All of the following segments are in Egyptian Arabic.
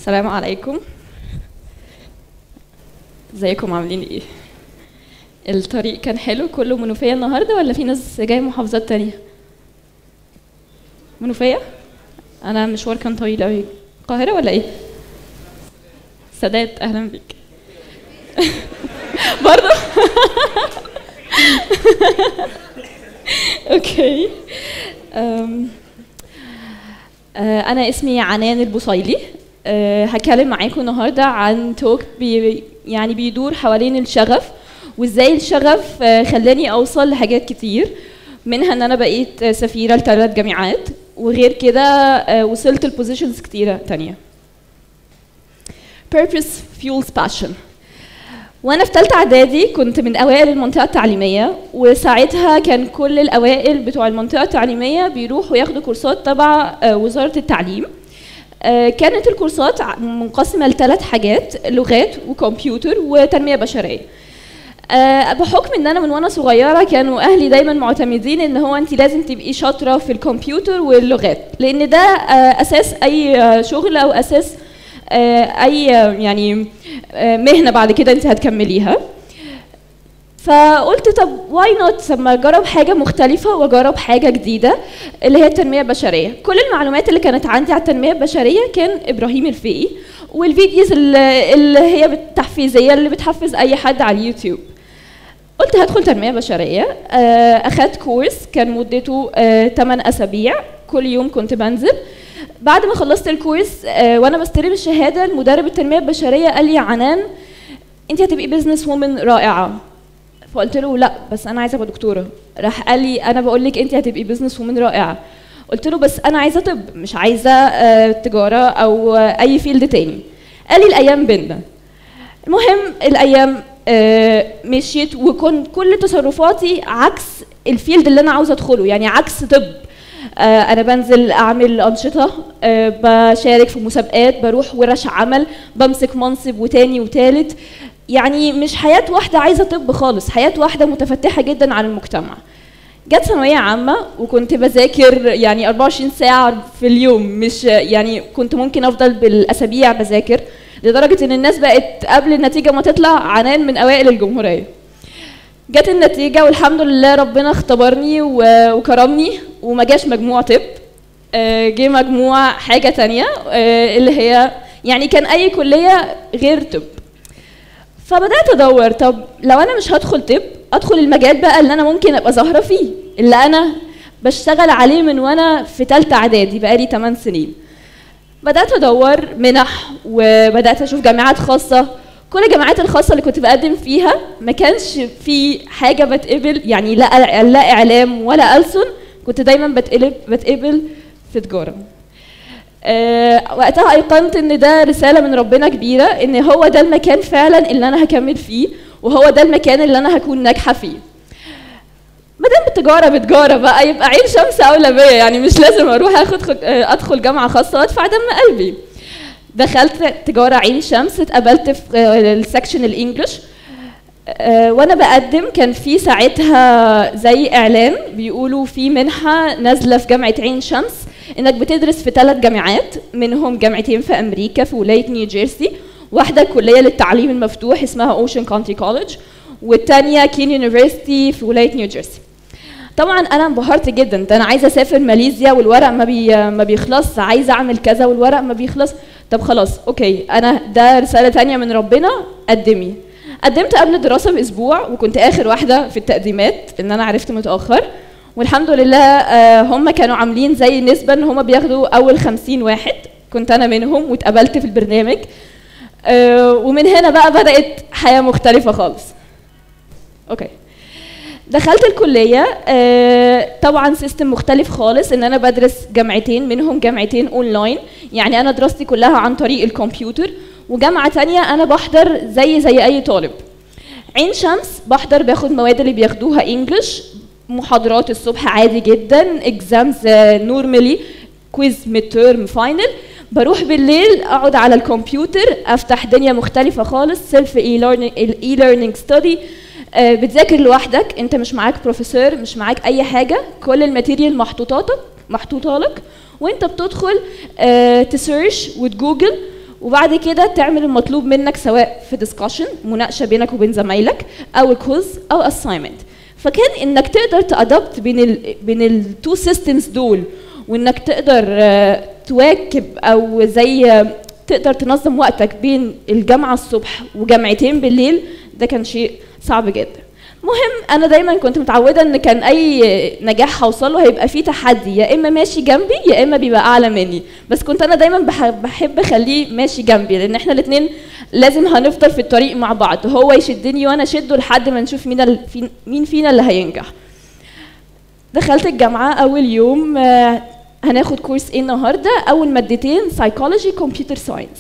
السلام عليكم ازيكم عاملين ايه الطريق كان حلو كله منوفية النهاردة ولا في ناس جاية من محافظات تانية منوفية انا مشوار كان طويل اوي القاهرة ولا ايه سادات اهلا بيك برضه اوكي أم، آه، انا اسمي عنان البوصيلي آه، هتكلم معاكم النهارده عن توك بي يعني بيدور حوالين الشغف وازاي الشغف آه، خلاني اوصل لحاجات كتير منها ان انا بقيت آه، سفيره لثلاث جامعات وغير كده آه، وصلت لبوزيشنز كتيره تانية purpose fuels passion وانا في ثالثه اعدادي كنت من اوائل المنطقه التعليميه وساعتها كان كل الاوائل بتوع المنطقه التعليميه بيروحوا ياخدوا كورسات تبع آه، وزاره التعليم آه، كانت الكورسات ع- منقسمه لثلاث حاجات لغات وكمبيوتر وتنميه بشريه آه، بحكم ان انا من وانا صغيره كانوا اهلي دايما معتمدين ان هو انت لازم تبقي شاطره في الكمبيوتر واللغات لان ده آه، اساس اي آه، شغل او اساس آه، اي آه، يعني آه، مهنه بعد كده انت هتكمليها فقلت طب واي نوت لما اجرب حاجه مختلفه واجرب حاجه جديده اللي هي التنميه البشريه كل المعلومات اللي كانت عندي على التنميه البشريه كان ابراهيم الفقي والفيديوز اللي اللي هي التحفيزيه اللي بتحفز اي حد على اليوتيوب قلت هدخل تنميه بشريه آه، اخدت كورس كان مدته 8 اسابيع كل يوم كنت بنزل بعد ما خلصت الكورس آه، وانا بستلم الشهاده المدرب التنميه البشريه قال لي يا عنان انت هتبقي بزنس وومن رائعه فقلت له لا بس انا عايزه ابقى دكتوره راح قال لي انا بقول لك انت هتبقي بزنس وومن رائعه قلت له بس انا عايزه طب مش عايزه آه، تجاره او آه، اي فيلد تاني قال لي الايام بينا المهم الايام آه، مشيت وكنت كل تصرفاتي عكس الفيلد اللي انا عاوزه ادخله يعني عكس طب آه، انا بنزل اعمل انشطه آه، بشارك في مسابقات بروح ورش عمل بمسك منصب وتاني وتالت يعني مش حياه واحده عايزه طب خالص حياه واحده متفتحه جدا عن المجتمع جت ثانويه عامه وكنت بذاكر يعني 24 ساعه في اليوم مش يعني كنت ممكن افضل بالاسابيع بذاكر لدرجه ان الناس بقت قبل النتيجه ما تطلع عنان من اوائل الجمهوريه جت النتيجه والحمد لله ربنا اختبرني و- وكرمني وما جاش مجموع طب آه، جه مجموع حاجه تانية آه، اللي هي يعني كان اي كليه غير طب فبدات ادور طب لو انا مش هدخل طب ادخل المجال بقى اللي انا ممكن ابقى ظاهره فيه اللي انا بشتغل عليه من وانا في ثالثه اعدادي بقالي 8 سنين بدات ادور منح وبدات اشوف جامعات خاصه كل الجامعات الخاصه اللي كنت بقدم فيها ما كانش في حاجه بتقبل يعني لا لا اعلام ولا ألسن كنت دايما بتقلب بتقبل في تجاره آه، وقتها ايقنت ان ده رساله من ربنا كبيره ان هو ده المكان فعلا اللي انا هكمل فيه وهو ده المكان اللي انا هكون ناجحه فيه ما دام التجاره بتجاره بقى يبقى عين شمس اولى بيا يعني مش لازم اروح اخد خد- آه، ادخل جامعه خاصه وادفع دم قلبي دخلت تجاره عين شمس اتقبلت في آه، السكشن الانجليش آه، وانا بقدم كان في ساعتها زي اعلان بيقولوا في منحه نازله في جامعه عين شمس انك بتدرس في ثلاث جامعات منهم جامعتين في امريكا في ولايه نيو جيرسي واحده كليه للتعليم المفتوح اسمها اوشن كونتي كولج والثانيه كين يونيفرسيتي في ولايه نيو جيرسي طبعا انا انبهرت جدا ده انا عايزه اسافر ماليزيا والورق ما بي ما بيخلص عايزه اعمل كذا والورق ما بيخلص طب خلاص اوكي انا ده رساله تانية من ربنا قدمي قدمت قبل الدراسه باسبوع وكنت اخر واحده في التقديمات ان انا عرفت متاخر والحمد لله آه، هم كانوا عاملين زي نسبه ان هم بياخدوا اول 50 واحد كنت انا منهم واتقبلت في البرنامج آه، ومن هنا بقى بدات حياه مختلفه خالص اوكي دخلت الكليه آه، طبعا سيستم مختلف خالص ان انا بدرس جامعتين منهم جامعتين اونلاين يعني انا دراستي كلها عن طريق الكمبيوتر وجامعه تانية انا بحضر زي زي اي طالب عين شمس بحضر باخد مواد اللي بياخدوها انجلش محاضرات الصبح عادي جدا اكزامز نورمالي كويز ميد تيرم فاينل بروح بالليل اقعد على الكمبيوتر افتح دنيا مختلفه خالص سيلف اي ليرنينج ستدي بتذاكر لوحدك انت مش معاك بروفيسور مش معاك اي حاجه كل الماتيريال محطوطاتك محطوطه لك وانت بتدخل آه، تسيرش وتجوجل وبعد كده تعمل المطلوب منك سواء في ديسكشن مناقشه بينك وبين زمايلك او كويز او اساينمنت فكان انك تقدر تادبت بين ال بين التو سيستمز دول وانك تقدر آه، تواكب او زي آه، تقدر تنظم وقتك بين الجامعه الصبح وجامعتين بالليل ده كان شيء صعب جدا مهم انا دايما كنت متعوده ان كان اي نجاح هوصله هيبقى فيه تحدي يا اما ماشي جنبي يا اما بيبقى اعلى مني بس كنت انا دايما بحب, بحب اخليه ماشي جنبي لان احنا الاثنين لازم هنفضل في الطريق مع بعض هو يشدني وانا اشده لحد ما نشوف مين ال- في- مين فينا اللي هينجح دخلت الجامعه اول يوم آه، هناخد كورس ايه النهارده اول مادتين سايكولوجي كمبيوتر ساينس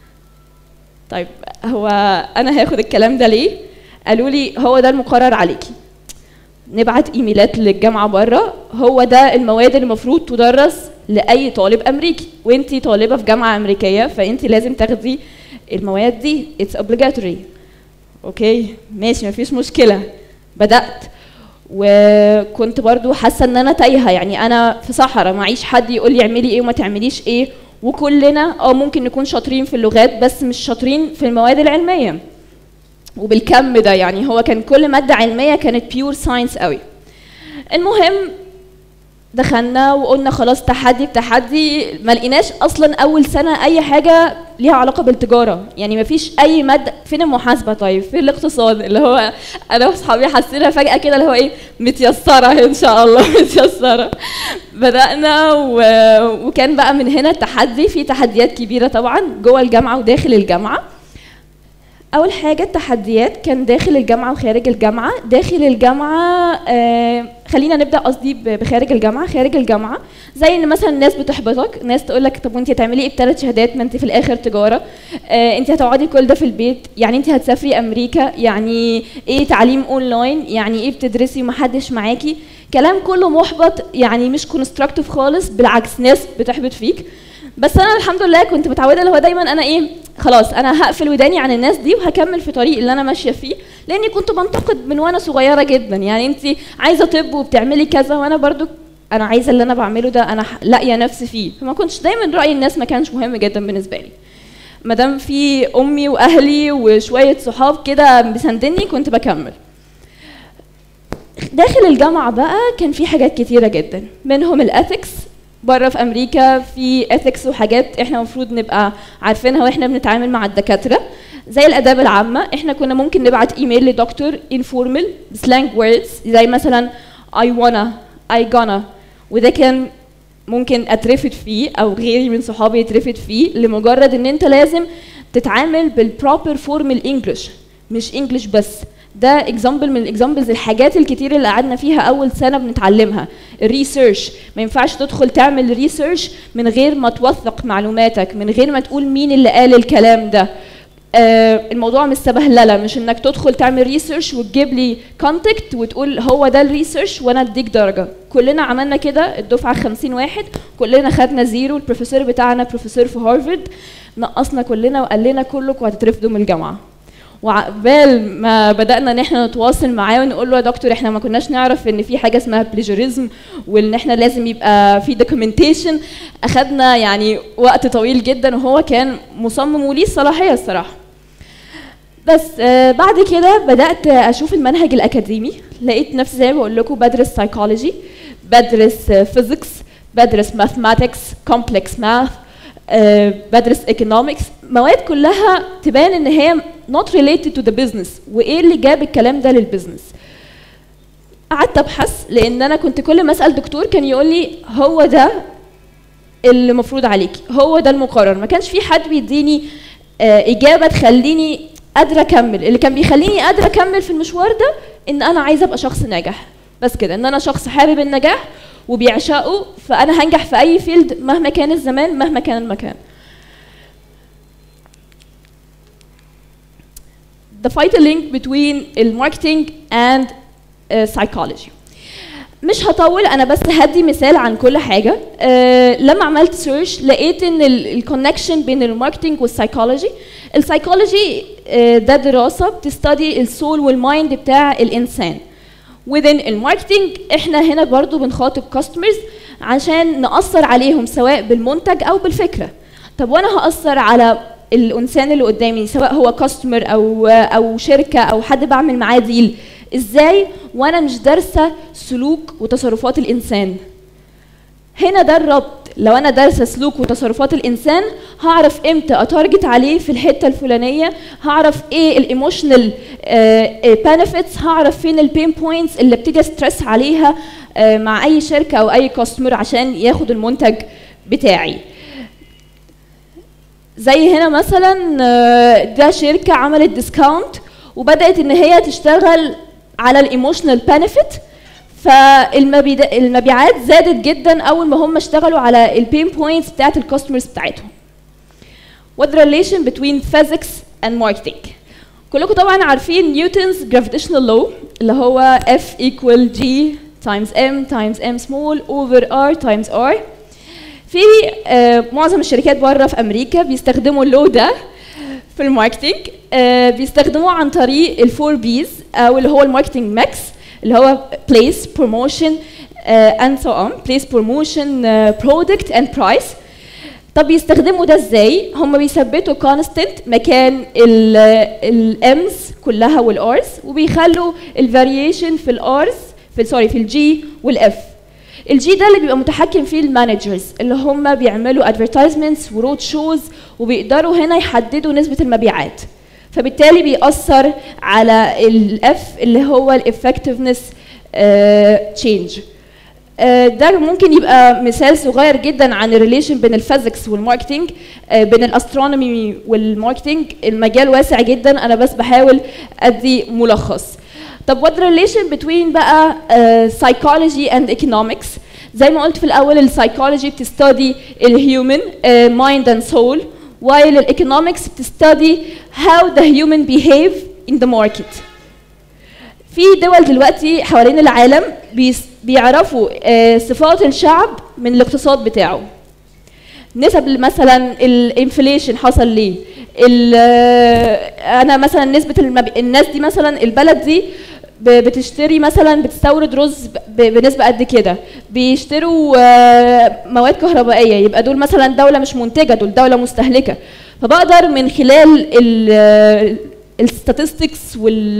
طيب هو انا هاخد الكلام ده ليه قالوا لي هو ده المقرر عليكي نبعت ايميلات للجامعه بره هو ده المواد اللي المفروض تدرس لاي طالب امريكي وانتي طالبه في جامعه امريكيه فانتي لازم تاخدي المواد دي اتس obligatory اوكي ماشي مفيش مشكله بدات وكنت برضو حاسه ان انا تايهه يعني انا في صحراء معيش حد يقول لي اعملي ايه وما تعمليش ايه وكلنا اه ممكن نكون شاطرين في اللغات بس مش شاطرين في المواد العلميه وبالكم ده يعني هو كان كل ماده علميه كانت بيور ساينس قوي المهم دخلنا وقلنا خلاص تحدي بتحدي ما لقيناش اصلا اول سنه اي حاجه ليها علاقه بالتجاره يعني ما فيش اي ماده فين المحاسبه طيب فين الاقتصاد اللي هو انا واصحابي حسينا فجاه كده اللي هو ايه متيسره ان شاء الله متيسره بدانا و... وكان بقى من هنا التحدي في تحديات كبيره طبعا جوه الجامعه وداخل الجامعه اول حاجه التحديات كان داخل الجامعه وخارج الجامعه داخل الجامعه آه خلينا نبدا قصدي ب- بخارج الجامعه خارج الجامعه زي ان مثلا الناس بتحبطك ناس تقول لك طب وانت هتعملي ايه بثلاث شهادات ما انت في الاخر تجاره آه انت هتقعدي كل ده في البيت يعني انت هتسافري امريكا يعني ايه تعليم اونلاين يعني ايه بتدرسي ومحدش معاكي كلام كله محبط يعني مش كونستراكتيف خالص بالعكس ناس بتحبط فيك بس انا الحمد لله كنت متعوده اللي هو دايما انا ايه خلاص انا هقفل وداني عن الناس دي وهكمل في طريق اللي انا ماشيه فيه لاني كنت بنتقد من وانا صغيره جدا يعني انت عايزه طب وبتعملي كذا وانا برضو انا عايزه اللي انا بعمله ده انا ح- لاقيه نفسي فيه فما كنتش دايما راي الناس ما كانش مهم جدا بالنسبه لي ما دام في امي واهلي وشويه صحاب كده مساندني كنت بكمل داخل الجامعة بقى كان في حاجات كتيرة جدا منهم الاثكس بره في امريكا في اثكس وحاجات احنا المفروض نبقى عارفينها واحنا بنتعامل مع الدكاترة زي الاداب العامة احنا كنا ممكن نبعت ايميل لدكتور انفورمال بسلانج ووردز زي مثلا I wanna I gonna وده كان ممكن اترفد فيه او غيري من صحابي يترفد فيه لمجرد ان انت لازم تتعامل بالبروبر فورمال انجلش مش انجلش بس ده اكزامبل من الاكزامبلز الحاجات الكتير اللي قعدنا فيها اول سنه بنتعلمها الريسيرش ما ينفعش تدخل تعمل ريسيرش من غير ما توثق معلوماتك من غير ما تقول مين اللي قال الكلام ده آه الموضوع مش سبهلله مش انك تدخل تعمل ريسيرش وتجيب لي كونتاكت وتقول هو ده الريسيرش وانا اديك درجه كلنا عملنا كده الدفعه 50 واحد كلنا خدنا زيرو البروفيسور بتاعنا بروفيسور في هارفارد نقصنا كلنا وقال لنا كلكم هتترفدوا من الجامعه وعقبال ما بدانا ان احنا نتواصل معاه ونقول له يا دكتور احنا ما كناش نعرف ان في حاجه اسمها بليجريزم وان احنا لازم يبقى في دوكيومنتيشن اخدنا يعني وقت طويل جدا وهو كان مصمم وليه الصلاحيه الصراحه بس آه بعد كده بدات اشوف المنهج الاكاديمي لقيت نفسي زي ما بقول لكم بدرس سايكولوجي بدرس فيزيكس بدرس ماثماتكس كومبلكس ماث بدرس economics مواد كلها تبان ان هي not related to the business وايه اللي جاب الكلام ده للبزنس قعدت ابحث لان انا كنت كل ما اسال دكتور كان يقول لي هو ده اللي المفروض عليكي هو ده المقرر ما كانش في حد بيديني آه، اجابه تخليني قادره اكمل اللي كان بيخليني قادره اكمل في المشوار ده ان انا عايزه ابقى شخص ناجح بس كده ان انا شخص حابب النجاح وبيعشقه فانا هنجح في اي فيلد مهما كان الزمان مهما كان المكان the vital link between الماركتينج and uh, psychology مش هطول انا بس هدي مثال عن كل حاجه أه لما عملت سيرش لقيت ان الكونكشن بين الماركتينج والسايكولوجي السايكولوجي أه ده دراسه بتستدي السول والمايند بتاع الانسان within الماركتينج احنا هنا برضو بنخاطب كاستمرز عشان نأثر عليهم سواء بالمنتج او بالفكره طب وانا هأثر على الانسان اللي قدامي سواء هو كاستمر او او شركه او حد بعمل معاه ديل ازاي وانا مش دارسه سلوك وتصرفات الانسان هنا ده الربط لو انا دارسه سلوك وتصرفات الانسان هعرف امتى اتارجت عليه في الحته الفلانيه هعرف ايه الايموشنال بنفيتس هعرف فين البين بوينتس اللي ابتدي ستريس عليها آه، مع اي شركه او اي كاستمر عشان ياخد المنتج بتاعي زي هنا مثلا آه، ده شركه عملت ديسكاونت وبدات ان هي تشتغل على الايموشنال بنفيت فالمبيعات زادت جدا اول ما هم اشتغلوا على البين بوينتس بتاعت الكاستمرز بتاعتهم what the relation between physics and marketing كلكم طبعا عارفين نيوتنز gravitational law اللي هو F equal G times M times M small over R times R في آه معظم الشركات بره في امريكا بيستخدموا اللو ده في الماركتينج آه بيستخدموه عن طريق الفور بيز او اللي هو الماركتينج ميكس اللي هو place promotion uh, and so on place promotion uh, product and price طب بيستخدموا ده ازاي هم بيثبتوا constant مكان الامز كلها والارز وبيخلوا الفاريشن في الارز في سوري في الجي والاف الجي ده اللي بيبقى متحكم فيه المانجرز اللي هم بيعملوا ادفرتايزمنتس ورود شوز وبيقدروا هنا يحددوا نسبه المبيعات فبالتالي بيأثر على الاف اللي هو الافكتفنس تشينج ده ممكن يبقى مثال صغير جدا عن الريليشن بين الفيزيكس والماركتينج آه، بين الاسترونومي والماركتينج المجال واسع جدا انا بس بحاول ادي ملخص طب what the relation between بقى uh, psychology and economics زي ما قلت في الاول السايكولوجي بتستدي الهيومن مايند اند سول while الايكونومكس بتستدي how the human behave in the market في دول دلوقتي حوالين العالم بيس- بيعرفوا آه، صفات الشعب من الاقتصاد بتاعه نسب مثلا الانفليشن حصل ليه ال- آه، انا مثلا نسبه المب... الناس دي مثلا البلد دي ب- بتشتري مثلا بتستورد رز ب- بنسبه قد كده بيشتروا آه، مواد كهربائيه يبقى دول مثلا دوله مش منتجه دول دوله مستهلكه فبقدر من خلال ال الستاتستكس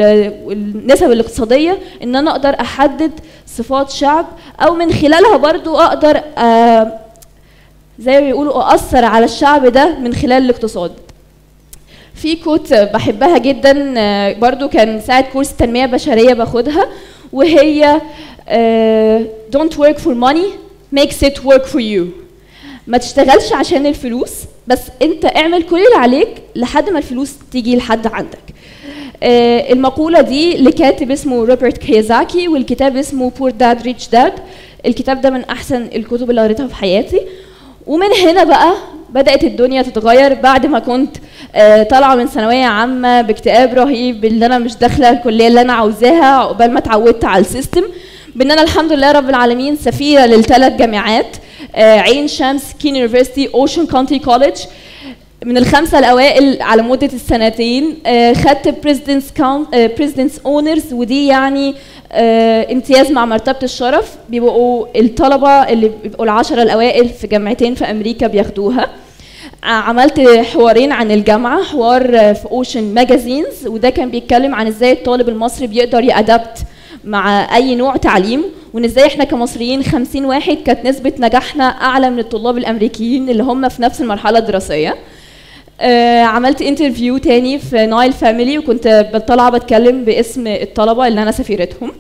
والنسب الاقتصاديه ان انا اقدر احدد صفات شعب او من خلالها برضو اقدر آه، زي ما بيقولوا اثر على الشعب ده من خلال الاقتصاد في كوت بحبها جدا آه، برضو كان ساعة كورس تنمية بشرية باخدها وهي آه، don't work for money makes it work for you ما تشتغلش عشان الفلوس بس انت اعمل كل اللي عليك لحد ما الفلوس تيجي لحد عندك آه، المقولة دي لكاتب اسمه روبرت كيازاكي والكتاب اسمه بور داد ريتش داد الكتاب ده من احسن الكتب اللي قريتها في حياتي ومن هنا بقى بدأت الدنيا تتغير بعد ما كنت آه، طالعة من ثانوية عامة باكتئاب رهيب اللي أنا مش داخلة الكلية اللي أنا عاوزاها عقبال ما اتعودت على السيستم بان انا الحمد لله رب العالمين سفيره للثلاث جامعات آه، عين شمس كين يونيفرسيتي اوشن كونتري كولج من الخمسه الاوائل على مده السنتين آه، خدت بريزيدنتس بريزيدنتس اونرز ودي يعني آه، امتياز مع مرتبه الشرف بيبقوا الطلبه اللي بيبقوا العشره الاوائل في جامعتين في امريكا بياخدوها عملت حوارين عن الجامعه حوار في اوشن ماجازينز وده كان بيتكلم عن ازاي الطالب المصري بيقدر يأدبت مع اي نوع تعليم وان ازاي احنا كمصريين 50 واحد كانت نسبه نجاحنا اعلى من الطلاب الامريكيين اللي هم في نفس المرحله الدراسيه آه عملت انترفيو تاني في نايل فاميلي وكنت طالعه بتكلم باسم الطلبه اللي انا سفيرتهم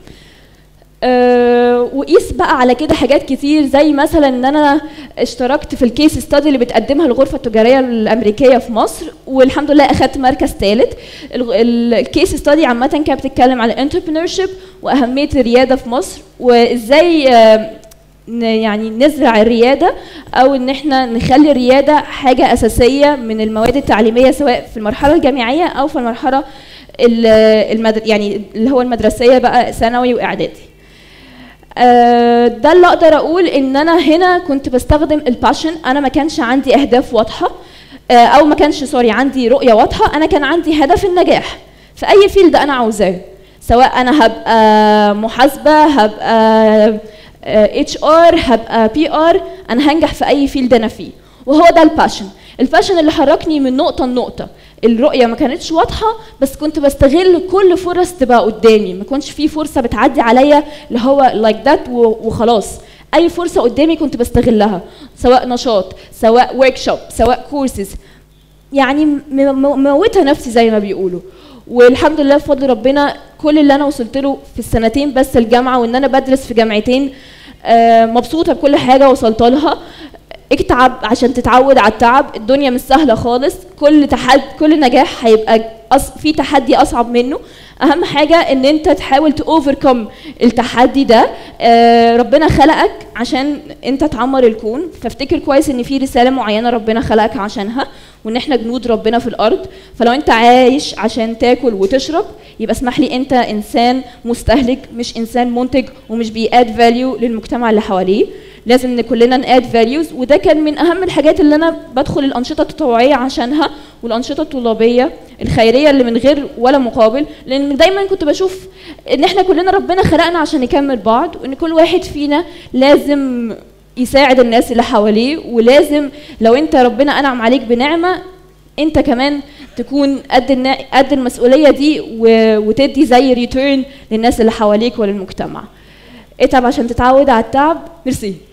أه وقيس بقى على كده حاجات كتير زي مثلا ان انا اشتركت في الكيس ستادي اللي بتقدمها الغرفه التجاريه الامريكيه في مصر والحمد لله اخدت مركز ثالث الكيس ستادي عامه كانت بتتكلم على الانتربرينورشيب واهميه الرياده في مصر وازاي آه، ن- يعني نزرع الرياده او ان احنا نخلي الرياده حاجه اساسيه من المواد التعليميه سواء في المرحله الجامعيه او في المرحله ال- المد... يعني اللي هو المدرسيه بقى ثانوي واعدادي آه، ده اللي اقدر اقول ان انا هنا كنت بستخدم الباشن انا ما كانش عندي اهداف واضحه آه، او ما كانش سوري عندي رؤيه واضحه انا كان عندي هدف النجاح في اي فيلد انا عاوزاه سواء انا هبقى محاسبه هبقى اتش ار هبقى بي ار انا هنجح في اي فيلد انا فيه وهو ده الباشن الباشن اللي حركني من نقطه لنقطه الرؤيه ما كانتش واضحه بس كنت بستغل كل فرص تبقى قدامي ما كنتش في فرصه بتعدي عليا اللي هو لايك like ذات وخلاص اي فرصه قدامي كنت بستغلها سواء نشاط سواء ورك شوب سواء كورسز يعني موتها نفسي زي ما بيقولوا والحمد لله بفضل ربنا كل اللي انا وصلت له في السنتين بس الجامعه وان انا بدرس في جامعتين آه مبسوطه بكل حاجه وصلت لها اتعب عشان تتعود على التعب الدنيا مش سهله خالص كل تحد كل نجاح هيبقى أص... في تحدي اصعب منه اهم حاجه ان انت تحاول تاوفركم التحدي ده آه ربنا خلقك عشان انت تعمر الكون فافتكر كويس ان في رساله معينه ربنا خلقك عشانها وان احنا جنود ربنا في الارض فلو انت عايش عشان تاكل وتشرب يبقى اسمح لي انت انسان مستهلك مش انسان منتج ومش بياد فاليو للمجتمع اللي حواليه لازم ان كلنا ناد فاليوز وده كان من اهم الحاجات اللي انا بدخل الانشطه التطوعيه عشانها والانشطه الطلابيه الخيريه اللي من غير ولا مقابل لان دايما كنت بشوف ان احنا كلنا ربنا خلقنا عشان نكمل بعض وان كل واحد فينا لازم يساعد الناس اللي حواليه ولازم لو انت ربنا انعم عليك بنعمه انت كمان تكون قد قد المسؤوليه دي وتدي زي ريتيرن للناس اللي حواليك وللمجتمع اتعب عشان تتعود على التعب ميرسي